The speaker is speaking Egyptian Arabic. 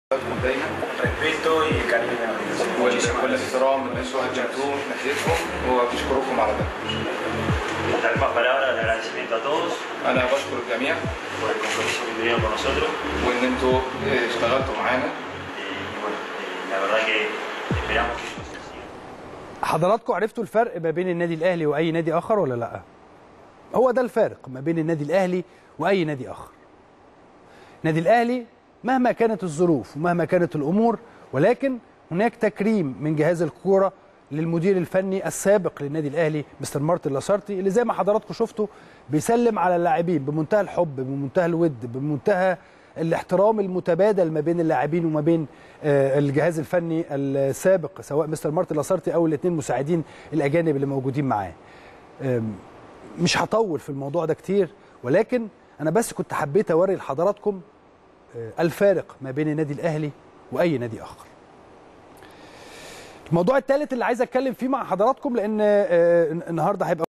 حضراتكم دايما respeto y cariño. وال- Muchísimas gracias. والاحترام اللي انتوا قدمتوه ناحيتهم وبشكركم على ده Las mismas palabras de agradecimiento a todos انا بشكر الجميع por el compromiso que tuvieron con nosotros وان انتوا آه، اشتغلتوا معانا y bueno, eh, la verdad que esperamos que eso sea así. حضراتكم عرفتوا الفرق ما بين النادي الاهلي واي نادي اخر ولا لا هو ده الفارق ما بين النادي الاهلي واي نادي اخر النادي الاهلي مهما كانت الظروف ومهما كانت الامور ولكن هناك تكريم من جهاز الكوره للمدير الفني السابق للنادي الاهلي مستر مارتن لاسارتي اللي زي ما حضراتكم شفتوا بيسلم على اللاعبين بمنتهى الحب بمنتهى الود بمنتهى الاحترام المتبادل ما بين اللاعبين وما بين آه، الجهاز الفني السابق سواء مستر مارتن لاسارتي او الاثنين مساعدين الاجانب اللي موجودين معاه آم، مش هطول في الموضوع ده كتير ولكن انا بس كنت حبيت اوري لحضراتكم آه، الفارق ما بين النادي الاهلي واي نادي اخر الموضوع الثالث اللي عايز اتكلم فيه مع حضراتكم لان آه، النهارده هيبقى